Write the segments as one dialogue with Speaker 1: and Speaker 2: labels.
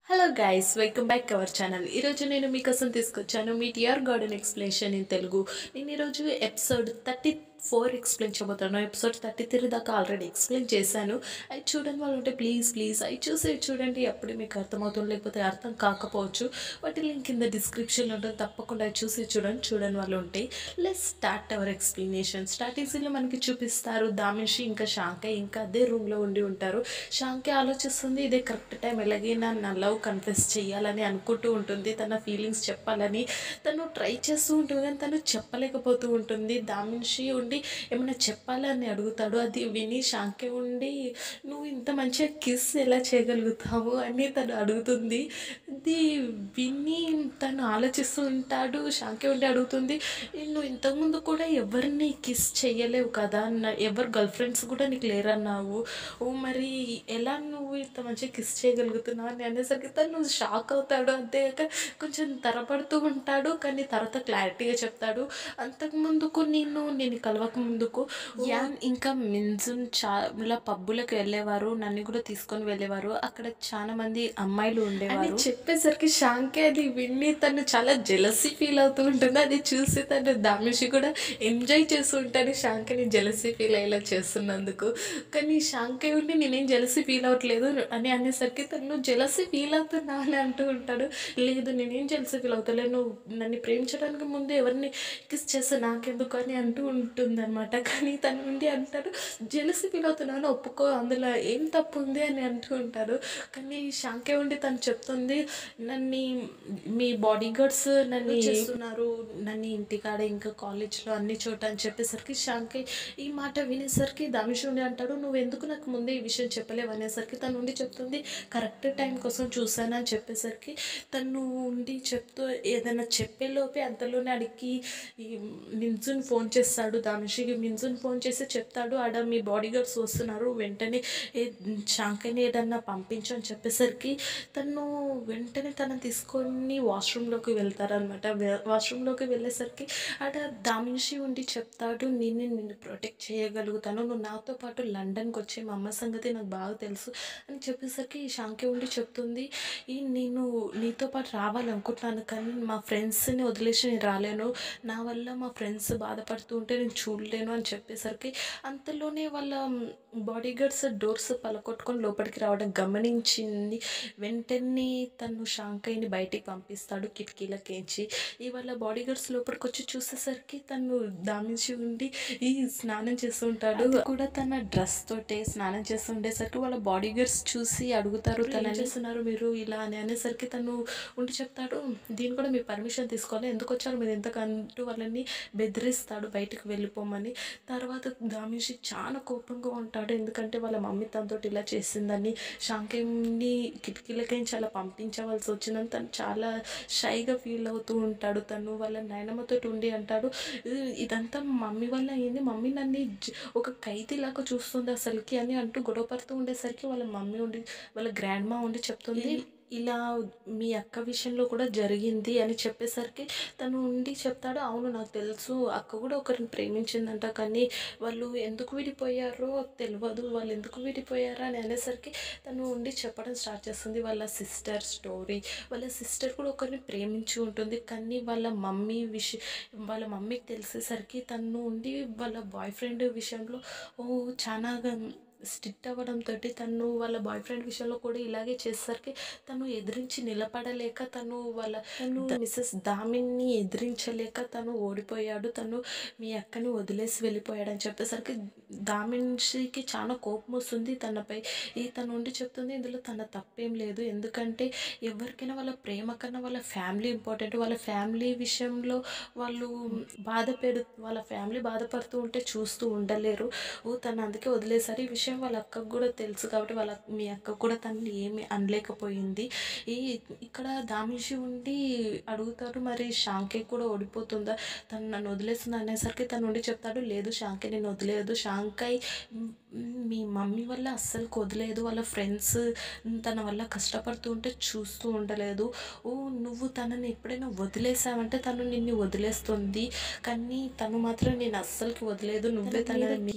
Speaker 1: hello guys welcome back our channel ఈరోజు నేను మీకోసం తీసుకొచ్చాను మీ TR garden explanation in Telugu నేను ఈరోజు ఎపిసోడ్ థర్టీ ఫోర్ ఎక్స్ప్లెయిన్ చేయబోతాను ఎపిసోడ్ థర్టీ త్రీ దాకా ఆల్రెడీ ఎక్స్ప్లెయిన్ చేశాను అది చూడండి వాళ్ళు ఉంటే ప్లీజ్ ప్లీజ్ అవి చూసి చూడండి అప్పుడే మీకు అర్థమవుతుంది లేకపోతే అర్థం కాకపోవచ్చు వాటి లింక్ కింద డిస్క్రిప్షన్లో ఉంటుంది తప్పకుండా అది చూసి చూడండి చూడని వాళ్ళు ఉంటే లెస్ స్టార్ట్ అవర్ ఎక్స్ప్లెనేషన్ స్టార్టింగ్స్లో మనకి చూపిస్తారు దామిషి ఇంకా శాంకే ఇంకా అదే రూమ్లో ఉండి ఉంటారు శాంకే ఆలోచిస్తుంది ఇదే కరెక్ట్ టైం ఎలాగైనా నా లవ్ కన్ఫెస్ చేయాలని అనుకుంటూ ఉంటుంది తన ఫీలింగ్స్ చెప్పాలని తను ట్రై చేస్తూ ఉంటుంది కానీ తను చెప్పలేకపోతూ ఉంటుంది దామిషి ఉండి ఏమైనా చెప్పాలని అడుగుతాడు అది విని శాంకే ఉండి నువ్వు ఇంత మంచిగా కిస్ ఎలా చేయగలుగుతావు అని తను అడుగుతుంది ఇది విని తను ఆలోచిస్తూ ఉంటాడు శాంకే ఉండి అడుగుతుంది నువ్వు ఇంతకుముందు కూడా ఎవరిని కిస్ చేయలేవు కదా నా- ఎవరు గర్ల్ ఫ్రెండ్స్ కూడా నీకు లేరన్నావు ఓ మరి ఎలా నువ్వు ఇంత మంచిగా కిస్ చేయగలుగుతున్నావు అని అనేసరికి తను షాక్ అవుతాడు అంతేకాక కొంచెం తరపడుతూ ఉంటాడు కానీ తర్వాత క్లారిటీగా చెప్తాడు అంతకుముందుకు నేను నేను కలవక ముందుకు యాన్ ఇంకా మిన్జున్ చాలా పబ్బులకు వెళ్ళేవారు నన్ను కూడా తీసుకొని వెళ్ళేవారు అక్కడ చాలా మంది అమ్మాయిలు ఉండేవారు చెప్పేసరికి శాంకే అది విని తను చాలా జెలసీ ఫీల్ అవుతూ ఉంటుంది అది చూసి తను దామిషి కూడా ఎంజాయ్ చేస్తూ ఉంటాడు శాంకని జెలసీ ఫీల్ అయ్యేలా చేస్తున్నందుకు కానీ శాంకే ఉండి నేనేం జెలసీ ఫీల్ అవ్వట్లేదు అని అనేసరికి తను జెలసీ ఫీల్ అవుతున్నా అని అంటూ ఉంటాడు లేదు నేనేం జెలసీ ఫీల్ అవుతలేదు నువ్వు నన్ను ప్రేమించడానికి ముందు ఎవరిని కిస్ చేస్తే నాకెందుకు అని అంటూ ఉంటుంది అనమాట కానీ తన నుండి అంటాడు జెలసీ ఫీల్ అవుతున్నాను ఒప్పుకో అందులో ఏం తప్పు ఉంది అని అంటూ ఉంటారు కానీ శాంకే ఉండి తను చెప్తుంది నన్ను మీ బాడీ గార్డ్స్ నన్ను చేస్తున్నారు నన్ను ఇంటికాడ ఇంకా కాలేజ్లో అన్ని చోట అని చెప్పేసరికి శాంకే ఈ మాట వినేసరికి దామిష్ ఉండి అంటాడు నువ్వు ఎందుకు నాకు ముందే ఈ విషయం చెప్పలేవు అనేసరికి తను ఉండి చెప్తుంది కరెక్ట్ టైం కోసం చూసాను అని చెప్పేసరికి తను ఉండి చెప్తూ ఏదైనా చెప్పేలోపే అంతలోనే అడిగి ఈ మిన్జున్ ఫోన్ చేస్తాడు దామిషికి మిన్జున్ ఫోన్ చేసి చెప్తాడు ఆడ మీ బాడీ గార్డ్స్ వస్తున్నారు వెంటనే ఏ శాంకని ఏదన్నా పంపించు అని చెప్పేసరికి తను వెంటనే తనని తీసుకొని వాష్రూమ్లోకి వెళ్తారనమాట వాష్రూమ్లోకి వెళ్ళేసరికి ఆడ దామిషి ఉండి చెప్తాడు నేను నిన్ను ప్రొటెక్ట్ చేయగలుగుతాను నువ్వు నాతో పాటు లండన్కి వచ్చే మా అమ్మ సంగతి నాకు బాగా తెలుసు అని చెప్పేసరికి శాంకి ఉండి చెప్తుంది ఈ నేను నీతో పాటు రావాలనుకుంటున్నాను కానీ మా ఫ్రెండ్స్ని వదిలేసి నేను రాలేను నా వల్ల మా ఫ్రెండ్స్ బాధపడుతూ ఉంటే నేను చూడలేను అని చెప్పేసరికి అంతలోనే వాళ్ళ బాడీ గార్డ్స్ డోర్స్ పలకొట్టుకొని లోపలికి రావడం గమనించింది వెంటనే తను శాంకయ్యని బయటికి పంపిస్తాడు కిటికీలకేంచి ఈ వాళ్ళ బాడీ గార్డ్స్ లోపలికి వచ్చి చూసేసరికి తను దామించి ఉండి ఈ స్నానం చేస్తుంటాడు అది కూడా తన డ్రెస్ తోటే స్నానం చేస్తూ ఉండేసరికి వాళ్ళ బాడీ గార్డ్స్ చూసి అడుగుతారు తను ఏం చేస్తున్నారు మీరు ఇలా అని అనేసరికి తను ఉండి చెప్తాడు దీని కూడా మీ పర్మిషన్ తీసుకోవాలి ఎందుకు వచ్చారు మీరు ఎంతకంటూ వాళ్ళని బెదిరిస్తాడు బయటకు వెళ్ళిపోమని తర్వాత దామిషి చాలా కోపంగా ఉంటాడు ఎందుకంటే వాళ్ళ మమ్మీ తనతో ఇలా చేసిందని శాంకేని కిటికీలకైనా చాలా పంపించవలసి వచ్చిందని తను చాలా షైగా ఫీల్ అవుతూ ఉంటాడు తను వాళ్ళ నాయనమ్మతో ఉండి అంటాడు "ఇది- ఇదంతా మమ్మీ వల్ల అయింది మమ్మీ నన్ను జ- ఒక ఖైదీలాగా చూస్తుంది అసలుకి అని అంటూ గొడవ పడుతూ ఉండేసరికి వాళ్ళ మమ్మీ ఉండి వాళ్ళ గ్రాండ్ మా ఉండి చెప్తుంది ఇలా మీ అక్క విషయంలో కూడా జరిగింది అని చెప్పేసరికి తను ఉండి చెప్తాడు అవును నాకు తెలుసు అక్క కూడా ఒకరిని ప్రేమించిందంట కానీ వాళ్ళు ఎందుకు విడిపోయారో తెలియదు వాళ్ళు ఎందుకు విడిపోయారో అని అనేసరికి తను ఉండి చెప్పడం స్టార్ట్ చేస్తుంది వాళ్ళ సిస్టర్ స్టోరీ వాళ్ళ సిస్టర్ కూడా ఒకరిని ప్రేమించి ఉంటుంది కానీ వాళ్ళ మమ్మీ విషయం వాళ్ళ మమ్మీకి తెలిసేసరికి తను ఉండి వాళ్ళ బాయ్ ఫ్రెండ్ విషయంలో ఓ చాలా స్ట్రిక్ట్ అవ్వడంతో తను వాళ్ళ బాయ్ ఫ్రెండ్ విషయంలో కూడా ఇలాగే చేసేసరికి తను ఎదిరించి నిలబడలేక తను వాళ్ళ తను మిస్సెస్ దామిని ఎదిరించలేక తను ఓడిపోయాడు తను మీ అక్కని వదిలేసి వెళ్ళిపోయాడు అని చెప్పేసరికి దామిన్షికి చాలా కోపం వస్తుంది తనపై ఈ తను ఉండి చెప్తుంది ఇందులో తన తప్పేం లేదు ఎందుకంటే ఎవరికైనా వాళ్ళ ప్రేమ కన్నా వాళ్ళ ఫ్యామిలీ ఇంపార్టెంట్ వాళ్ళ ఫ్యామిలీ విషయంలో వాళ్ళు బాధ పెడు వాళ్ళ ఫ్యామిలీ బాధపడుతూ ఉంటే చూస్తూ ఉండలేరు ఓ తను అందుకే వదిలేసారు ఈ విషయం వాళ్ళ అక్కకు కూడా తెలుసు కాబట్టి వాళ్ళ మీ అక్క కూడా తనని ఏమి అనలేకపోయింది ఈ ఇక్కడ దామిషి ఉండి అడుగుతాడు మరి శాంకే కూడా ఓడిపోతుందా తను నన్ను వదిలేస్తుంది అనేసరికి తను ఉండి చెప్తాడు లేదు శాంకే నేను వదిలేదు శాంకై మ్, మీ మమ్మీ వల్ల అస్సలు వదిలేదు వాళ్ళ ఫ్రెండ్స్ తన వల్ల కష్టపడుతూ ఉంటే చూస్తూ ఉండలేదు ఓ నువ్వు తనని ఎప్పుడైనా వదిలేసావంటే తను నిన్ను వదిలేస్తుంది కానీ తను మాత్రం నేను అస్సలకి వదలేదు నువ్వే తన గివ్ అప్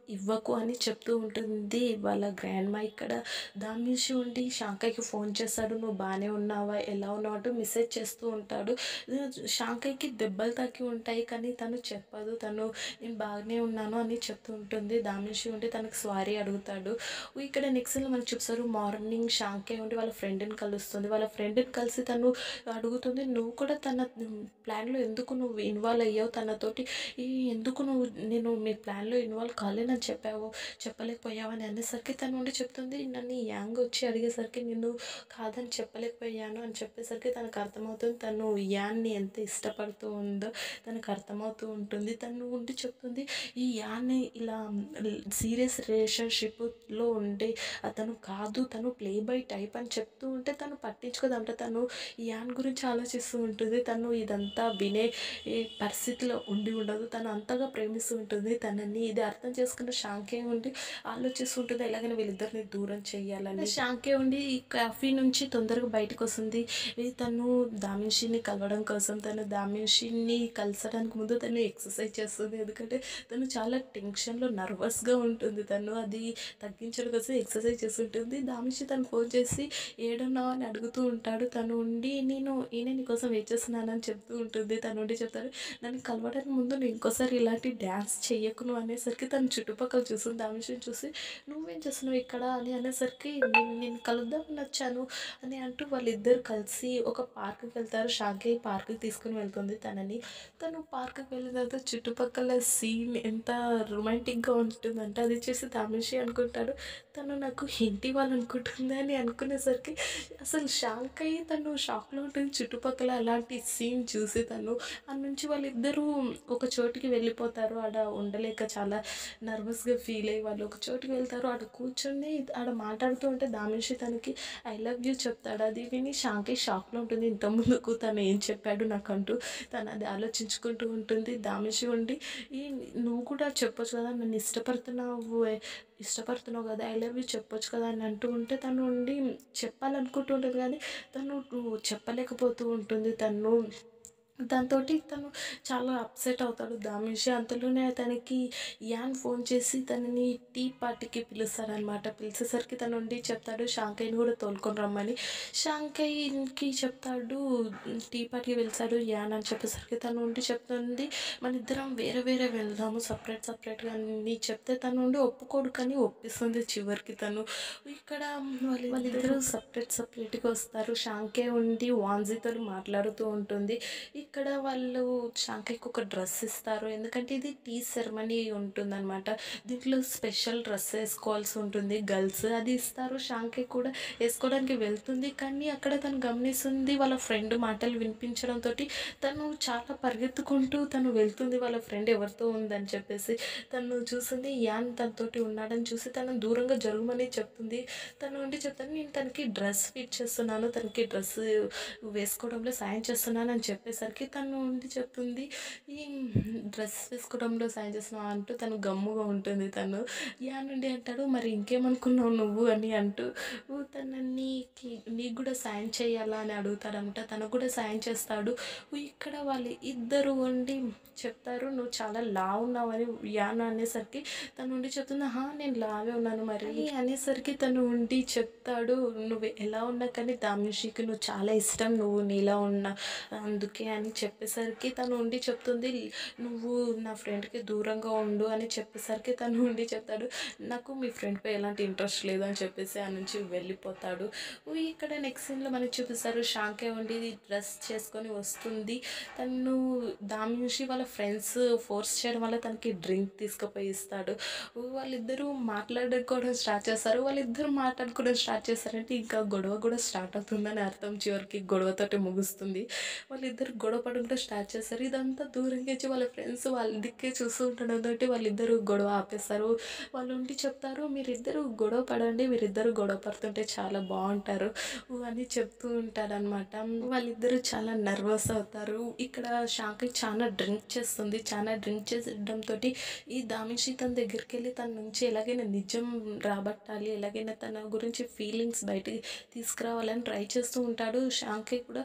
Speaker 1: ఇవ్వకు అని చెప్తూ ఉంటుంది వాళ్ళ గ్రాండ్ మా ఇక్కడ దామిషి ఉండి శాంకయ్యకి ఫోన్ చేస్తాడు నువ్వు బాగానే ఉన్నావా ఎలా ఉన్నావు అంటూ మెసేజ్ చేస్తూ ఉంటాడు శాంకయ్యకి దెబ్బలు తాకి ఉంటాయి కానీ తను చెప్పదు తను నేను బాగానే ఉన్నాను అని చెప్తూ ఉంటుంది దామిషి ఉండి తనకు సారీ అడుగుతాడు ఇక్కడ నెక్స్ట్ మనకు చూపిస్తారు మార్నింగ్ శాంకయ్య ఉండి వాళ్ళ ఫ్రెండ్ని కలుస్తుంది వాళ్ళ ఫ్రెండ్ని కలిసి తను అడుగుతుంది నువ్వు కూడా తన ప్లాన్లో ఎందుకు నువ్వు ఇన్వాల్వ్ అయ్యావు తనతోటి ఈ ఎందుకు నువ్వు నేను మీ ప్లాన్లో ఇన్వాల్వ్ కాలేనని చెప్పావు చెప్పలేకపోయావని అనేసరికి తను ఉండి చెప్తుంది నన్ను యాంగ్ వచ్చి అడిగేసరికి నేను కాదని చెప్పలేకపోయాను అని చెప్పేసరికి తనకు అర్థమవుతుంది తను యాన్ని ఎంత ఇష్టపడుతూ ఉందో తనకు అర్థమవుతూ ఉంటుంది తను ఉండి చెప్తుంది ఈ యాన్ని ఇలా సీరియస్ రిలేషన్షిప్లో ఉండే అతను కాదు తను ప్లే బై టైప్ అని చెప్తూ ఉంటే తను పట్టించుకోదంట తను ఈ యాన్ గురించి ఆలోచిస్తూ ఉంటుంది తను ఇదంతా వినే ఏ పరిస్థితిలో ఉండి ఉండదు తను అంతగా ప్రేమిస్తూ ఉంటుంది తనని ఇది అర్థం చేసుకున్న శాంకే ఉండి ఆలోచిస్తూ ఉంటుంది ఎలాగైనా వీళ్ళిద్దరిని దూరం చేయాలని శాంకే ఉండి ఈ కాఫీ నుంచి తొందరగా బయటకు వస్తుంది ఇది తను దామిషిని కలవడం కోసం తను దామిషిని కలిసడానికి ముందు తను ఎక్సర్సైజ్ చేస్తుంది ఎందుకంటే తను చాలా టెన్షన్లో నర్వస్గా ఉంటుంది తను అది తగ్గించడం కోసం ఎక్సర్సైజ్ చేస్తుంటుంది దామిషి తను ఫోన్ చేసి ఏడున్నావు అని అడుగుతూ ఉంటాడు తను ఉండి నేను ఈయన నీకోసం వెయిట్ చేస్తున్నానని చెప్తూ ఉంటుంది తను ఉండి చెప్తాడు నన్ను కలవడానికి ముందు నువ్వు ఇంకోసారి ఇలాంటి డ్యాన్స్ చెయ్యకు నువ్వు అనేసరికి తను చుట్టుపక్కల చూస్తుంది దామిషిని చూసి నువ్వేం చేస్తున్నావు ఇక్కడ అని అనేసరికి నేను నేను కలుద్దామని వచ్చాను అని అంటూ వాళ్ళిద్దరు కలిసి ఒక పార్క్కి వెళ్తారు షాంకే పార్క్కి తీసుకుని వెళ్తుంది తనని తను పార్క్కి వెళ్ళిన తర్వాత చుట్టుపక్కల సీన్ ఎంత రొమాంటిక్గా ఉంటుందంటే అది చూసి దామిషి అనుకుంటాడు తను నాకు ఇంటి వాళ్ళు అనుకుంటుంది అని అనుకునేసరికి అసలు షాక్ అయ్యి తను షాక్లో ఉంటుంది చుట్టుపక్కల అలాంటి సీన్ చూసి తను ఆ నుంచి వాళ్ళిద్దరూ ఒక చోటికి వెళ్ళిపోతారు ఆడ ఉండలేక చాలా నర్వస్గా ఫీల్ అయ్యి వాళ్ళు ఒక చోటికి వెళ్తారు ఆడ కూర్చొని ఆడ మాట్లాడుతూ ఉంటే దామిషి తనకి ఐ లవ్ యూ చెప్తాడు అది విని షాంకి షాక్లో ఉంటుంది ఇంత ముందుకు తను ఏం చెప్పాడు నాకంటూ తను అది ఆలోచించుకుంటూ ఉంటుంది దామిషి ఉండి ఈ నువ్వు కూడా చెప్పొచ్చు కదా నన్ను ఇష్టపడుతున్నావు ఇష్టపడుతున్నావు కదా ఐ లవ్ యూ చెప్పొచ్చు కదా అని అంటూ ఉంటే తను ఉండి చెప్పాలనుకుంటూ ఉంటుంది కానీ తను చెప్పలేకపోతూ ఉంటుంది తను దాంతో తను చాలా అప్సెట్ అవుతాడు దామిషి అంతలోనే తనకి యాన్ ఫోన్ చేసి తనని టీ పార్టీకి పిలుస్తారనమాట పిలిచేసరికి తను ఉండి చెప్తాడు షాంకయ్యని కూడా తోలుకొని రమ్మని షాంకయ్యకి చెప్తాడు టీ పార్టీకి వెళ్తాడు యాన్ అని చెప్పేసరికి తను ఉండి చెప్తుంది మన ఇద్దరం వేరే వేరే వెళ్దాము సపరేట్ సపరేట్గా అని చెప్తే తను ఉండి ఒప్పుకోడు కానీ ఒప్పిస్తుంది చివరికి తను ఇక్కడ వాళ్ళు వాళ్ళిద్దరూ సపరేట్ సపరేట్గా వస్తారు షాంకే ఉండి వాన్జీతో మాట్లాడుతూ ఉంటుంది ఇక్కడ వాళ్ళు శాంకయ్యకి ఒక డ్రెస్ ఇస్తారు ఎందుకంటే ఇది టీ సెరమనీ ఉంటుందన్నమాట దీంట్లో స్పెషల్ డ్రెస్ వేసుకోవాల్సి ఉంటుంది గర్ల్స్ అది ఇస్తారు శాంకయ్య కూడా వేసుకోవడానికి వెళ్తుంది కానీ అక్కడ తను గమనిస్తుంది వాళ్ళ ఫ్రెండ్ మాటలు వినిపించడంతో తను చాలా పరిగెత్తుకుంటూ తను వెళ్తుంది వాళ్ళ ఫ్రెండ్ ఎవరితో ఉందని చెప్పేసి తను చూసింది యాన్ తనతోటి ఉన్నాడని చూసి తను దూరంగా జరగమని చెప్తుంది తను ఉండి చెప్తాను నేను తనకి డ్రెస్ ఫిట్ చేస్తున్నాను తనకి డ్రెస్ వేసుకోవడంలో సాయం చేస్తున్నాను అని చెప్పేసరికి తను ఉండి చెప్తుంది ఈ డ్రెస్ వేసుకోవడంలో సాయం చేస్తున్నావు అంటూ తను గమ్ముగా ఉంటుంది తను యా నుండి అంటాడు మరి ఇంకేమనుకున్నావు నువ్వు అని అంటూ తన నీకి నీకు కూడా సాయం చేయాలా అని అడుగుతాడంట తనకు కూడా సాయం చేస్తాడు ఇక్కడ వాళ్ళు ఇద్దరు ఉండి చెప్తారు నువ్వు చాలా లా ఉన్నావని యాన అనేసరికి తను ఉండి చెప్తుంది హా నేను లావే ఉన్నాను మరి అనేసరికి తను ఉండి చెప్తాడు నువ్వు ఎలా ఉన్నా కానీ దామిషికి నువ్వు చాలా ఇష్టం నువ్వు నీలా ఉన్నా అందుకే అని చెప్పేసరికి తను ఉండి చెప్తుంది నువ్వు నా ఫ్రెండ్కి దూరంగా ఉండు అని చెప్పేసరికి తను ఉండి చెప్తాడు నాకు మీ ఫ్రెండ్పై ఎలాంటి ఇంట్రెస్ట్ లేదు అని చెప్పేసి ఆ నుంచి వెళ్ళిపోతాడు ఇక్కడ నెక్స్ట్ సీన్లో మనకి చూపిస్తారు షాంకే ఉండి డ్రెస్ చేసుకొని వస్తుంది తను దాని నుంచి వాళ్ళ ఫ్రెండ్స్ ఫోర్స్ చేయడం వల్ల తనకి డ్రింక్ తీసుకుపోయి ఇస్తాడు వాళ్ళిద్దరూ మాట్లాడుకోవడం స్టార్ట్ చేస్తారు వాళ్ళిద్దరూ మాట్లాడుకోవడం స్టార్ట్ చేస్తారంటే ఇంకా గొడవ కూడా స్టార్ట్ అవుతుందని అర్థం చివరికి గొడవతోటి ముగుస్తుంది వాళ్ళిద్దరు గొడవ పడడం స్టార్ట్ చేస్తారు ఇదంతా దూరంగా వచ్చి వాళ్ళ ఫ్రెండ్స్ వాళ్ళ దిక్కే చూస్తూ ఉండడంతో వాళ్ళిద్దరూ గొడవ ఆపేస్తారు వాళ్ళు ఉండి చెప్తారు మీరిద్దరు గొడవ పడండి మీరిద్దరు గొడవ పడుతుంటే చాలా బాగుంటారు అని చెప్తూ ఉంటారనమాట వాళ్ళిద్దరూ చాలా నర్వస్ అవుతారు ఇక్కడ శాంకి చాలా డ్రింక్ చేస్తుంది చాలా డ్రింక్ చేసడంతో ఈ దామిషి తన దగ్గరికి వెళ్ళి తన నుంచి ఎలాగైనా నిజం రాబట్టాలి ఎలాగైనా తన గురించి ఫీలింగ్స్ బయటికి తీసుకురావాలని ట్రై చేస్తూ ఉంటాడు శాంకి కూడా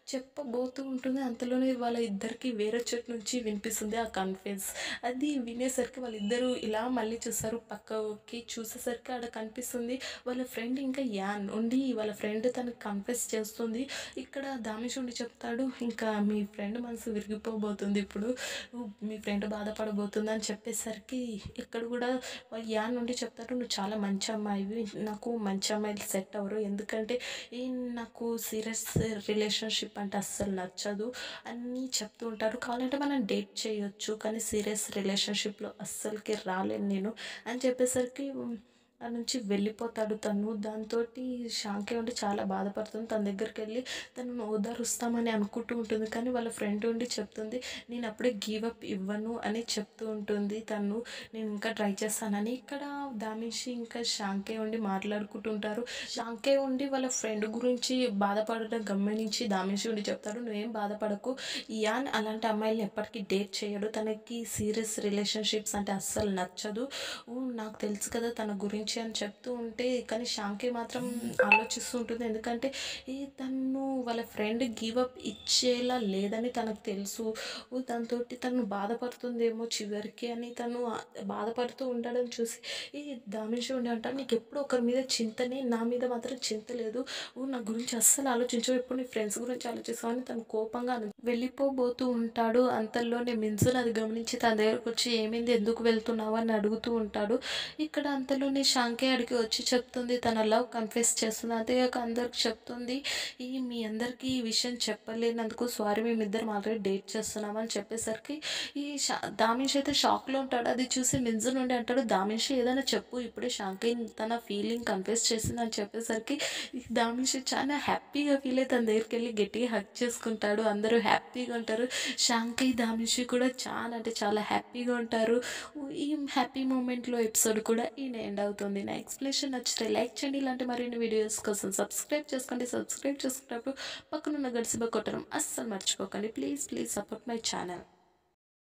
Speaker 1: చెప్పబోతూ ఉంటుంది అంతలోనే వాళ్ళ ఇద్దరికి వేరే చోటు నుంచి వినిపిస్తుంది ఆ కన్ఫెన్స్ అది వినేసరికి వాళ్ళిద్దరూ ఇలా మళ్ళీ చూస్తారు పక్కకి చూసేసరికి ఆడ కనిపిస్తుంది వాళ్ళ ఫ్రెండ్ ఇంకా యాన్ ఉండి వాళ్ళ ఫ్రెండ్ తనకి కన్ఫెస్ చేస్తుంది ఇక్కడ దామేష్ ఉండి చెప్తాడు ఇంకా మీ ఫ్రెండ్ మనసు విరిగిపోబోతుంది ఇప్పుడు మీ ఫ్రెండ్ బాధపడబోతుంది అని చెప్పేసరికి ఇక్కడ కూడా వాళ్ళు యాన్ నుండి చెప్తారు నువ్వు చాలా మంచి అమ్మాయివి నాకు మంచి అమ్మాయిలు సెట్ అవ్వరు ఎందుకంటే ఈ నాకు సీరియస్ రిలేషన్షిప్ అంటే అస్సలు నచ్చదు అన్నీ చెప్తూ ఉంటారు కావాలంటే మనం డేట్ చేయొచ్చు కానీ సీరియస్ రిలేషన్షిప్లో అస్సలకి రాలేను నేను అని చెప్పేసరికి ఆ నుంచి వెళ్ళిపోతాడు తను దాంతో శాంకే ఉండి చాలా బాధపడుతుంది తన దగ్గరికి వెళ్ళి తను ఓదారుస్తామని అనుకుంటూ ఉంటుంది కానీ వాళ్ళ ఫ్రెండ్ ఉండి చెప్తుంది నేను అప్పుడే గివ్ అప్ ఇవ్వను అని చెప్తూ ఉంటుంది తను నేను ఇంకా ట్రై చేస్తానని ఇక్కడ దామేషి ఇంకా శాంకే ఉండి మాట్లాడుకుంటుంటారు శాంకే ఉండి వాళ్ళ ఫ్రెండ్ గురించి బాధపడడం గమనించి దామేషి ఉండి చెప్తాడు నువ్వేం బాధపడకు యాన్ అలాంటి అమ్మాయిని ఎప్పటికీ డేట్ చేయడు తనకి సీరియస్ రిలేషన్షిప్స్ అంటే అస్సలు నచ్చదు ఊ, నాకు తెలుసు కదా తన గురించి అని చెప్తూ ఉంటే కానీ శాంకి మాత్రం ఆలోచిస్తూ ఉంటుంది ఎందుకంటే ఈ తను వాళ్ళ ఫ్రెండ్ గివ్ అప్ ఇచ్చేలా లేదని తనకు తెలుసు ఊ, దాంతో తను బాధపడుతుందేమో చివరికి అని తను ఆ- బాధపడుతూ ఉండడం చూసి ఈ దామేష్ ఉండి అంటారు నీకు ఎప్పుడు ఒకరి మీద చింతనే నా మీద మాత్రం చింత లేదు ఊ, నా గురించి అస్సలు ఆలోచించవు ఎప్పుడు నీ ఫ్రెండ్స్ గురించి ఆలోచిస్తావు అని తను కోపంగా అను- వెళ్ళిపోబోతూ ఉంటాడు అంతలోనే మిన్సులు అది గమనించి తన దగ్గరకు వచ్చి ఏమైంది ఎందుకు వెళ్తున్నావు అని అడుగుతూ ఉంటాడు ఇక్కడ అంతలోనే శాంకే అడిగి వచ్చి చెప్తుంది తన లవ్ కన్ఫెస్ చేస్తుంది అంతేగాక అందరికి చెప్తుంది ఈ మీ అందరికీ ఈ విషయం చెప్పలేనందుకు సారీ మేమిద్దరం ఆల్రెడీ డేట్ చేస్తున్నాం అని చెప్పేసరికి ఈ షా దామేష్ అయితే షాక్లో ఉంటాడు అది చూసి మిన్జు నుండి అంటాడు దామేష్ ఏదైనా చెప్పు ఇప్పుడే శాంకే తన ఫీలింగ్ కన్ఫెస్ చేసింది అని చెప్పేసరికి ఈ దామేష్ చాలా హ్యాపీగా ఫీల్ అయ్యి తన దగ్గరికి వెళ్ళి గట్టిగా హక్ చేసుకుంటాడు అందరూ హ్యాపీగా ఉంటారు శాంకి దామేష్ కూడా చాలా అంటే చాలా హ్యాపీగా ఉంటారు ఈ హ్యాపీ మూమెంట్లో ఎపిసోడ్ కూడా ఈయన ఎండ్ అవుతుంది నా ఎక్స్ప్లెనేషన్ నచ్చితే లైక్ చేయండి ఇలాంటి మరిన్ని వీడియోస్ కోసం సబ్స్క్రైబ్ చేసుకోండి సబ్స్క్రైబ్ చేసుకున్నప్పుడు పక్కనున్న గడిసిబ కొట్టడం అస్సలు మర్చిపోకండి please please support my channel